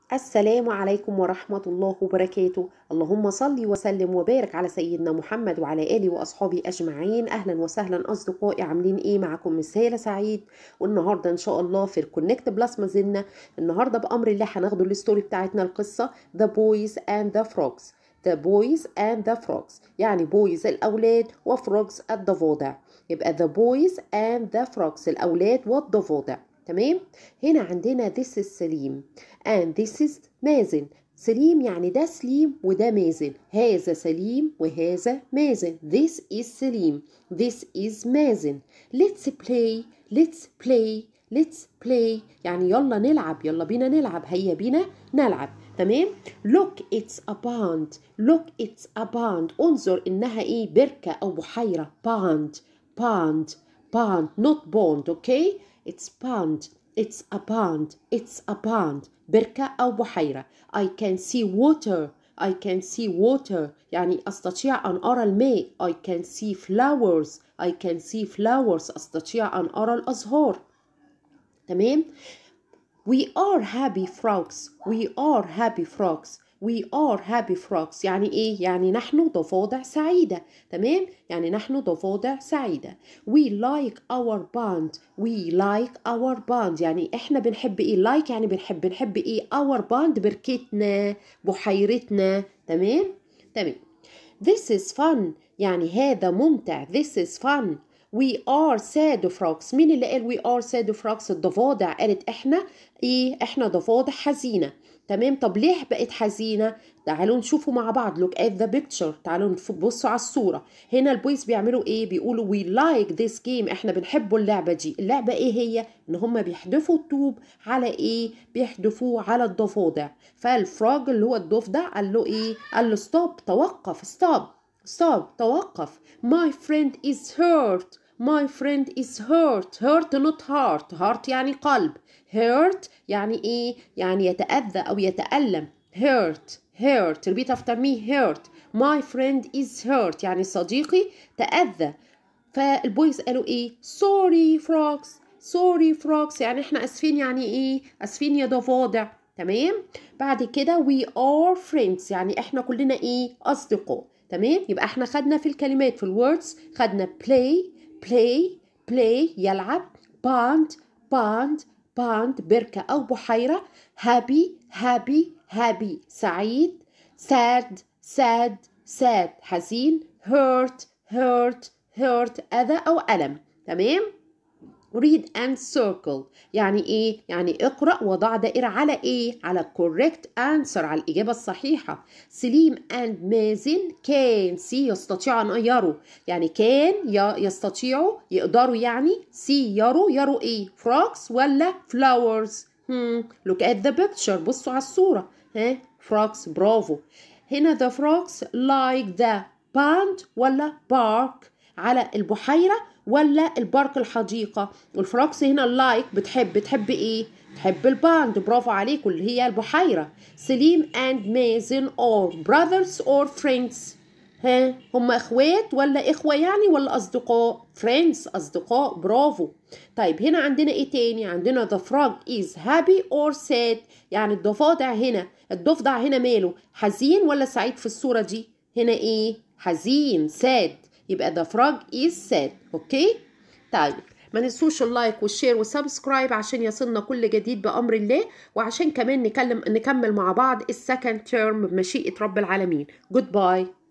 السلام عليكم ورحمة الله وبركاته اللهم صل وسلم وبارك على سيدنا محمد وعلى آله وأصحابه أجمعين أهلا وسهلا أصدقائي عاملين إيه معكم مسالة سعيد والنهاردة إن شاء الله في الكونكت بلس ما زلنا النهاردة بأمر الله هناخدوا الستوري بتاعتنا القصة The Boys and the Frogs The Boys and the Frogs يعني بويز الأولاد وفروجز الضفادع يبقى The Boys and the Frogs الأولاد والضفادع تمام هنا عندنا this is سليم and this is مازن سليم يعني ده سليم وده مازن هذا سليم وهذا مازن this is سليم this is مازن let's play let's play let's play يعني يلا نلعب يلا بينا نلعب هيا بينا نلعب تمام look it's a pond look it's a pond انظر انها ايه بركة او بحيرة pond pond pond not pond okay it's pond it's a pond it's a pond بركة أو بحيرة I can see water I can see water يعني أستطيع أن أرى الماء I can see flowers I can see flowers أستطيع أن أرى الأزهار تمام We are happy frogs We are happy frogs We are happy frogs يعني إيه؟ يعني نحن ضفادع سعيدة تمام؟ يعني نحن ضفادع سعيدة We like our band We like our band يعني إحنا بنحب إيه؟ like يعني بنحب بنحب إيه؟ our band بركتنا بحيرتنا تمام؟ تمام This is fun يعني هذا ممتع This is fun We are sad frogs مين اللي قال we are sad frogs الضفادع قالت احنا ايه احنا ضفادع حزينة تمام طب ليه بقت حزينة تعالوا نشوفوا مع بعض look at the picture تعالوا نبصوا على الصورة هنا البويز بيعملوا ايه بيقولوا we like this game احنا بنحبوا اللعبة دي اللعبة ايه هي ان هم بيحدفوا الطوب على ايه بيحدفوه على الضفادع فالفراج اللي هو الضفدع قال له ايه قال له stop توقف stop stop توقف my friend is hurt my friend is hurt hurt not heart heart يعني قلب hurt يعني ايه يعني يتأذى او يتألم hurt hurt repeat after me hurt my friend is hurt يعني صديقي تأذى فالبويز قالوا ايه sorry frogs sorry frogs يعني احنا اسفين يعني ايه اسفين يا ضفادع تمام بعد كده we are friends يعني احنا كلنا ايه اصدقاء تمام يبقى احنا خدنا في الكلمات في الوردز خدنا play play play يلعب bond bond bond بركة أو بحيرة happy happy happy سعيد sad sad sad حزين hurt hurt hurt أذى أو ألم تمام read and circle يعني ايه يعني اقرأ وضع دائرة على ايه على correct answer على الإجابة الصحيحة سليم and مازن كان سي يستطيع أن يروا يعني كان يستطيعوا يقدروا يعني سي يروا يروا ايه frogs ولا flowers hmm. look at the picture بصوا على الصورة ها frogs برافو هنا the frogs like the pond ولا park على البحيرة ولا البارك الحديقة والفراكس هنا اللايك بتحب بتحب ايه بتحب الباند برافو عليكم اللي هي البحيرة سليم and مازن or brothers or friends ها هم اخوات ولا اخوة يعني ولا اصدقاء friends اصدقاء برافو طيب هنا عندنا ايه تاني عندنا the frog is happy or sad يعني الضفادع هنا الضفدع هنا ماله حزين ولا سعيد في الصورة دي هنا ايه حزين sad يبقى the frog is sad اوكي طيب ما ننسوش اللايك والشير والسبسكرايب عشان يصلنا كل جديد بامر الله وعشان كمان نكلم نكمل مع بعض السكند تيرم بمشيئه رب العالمين جود باي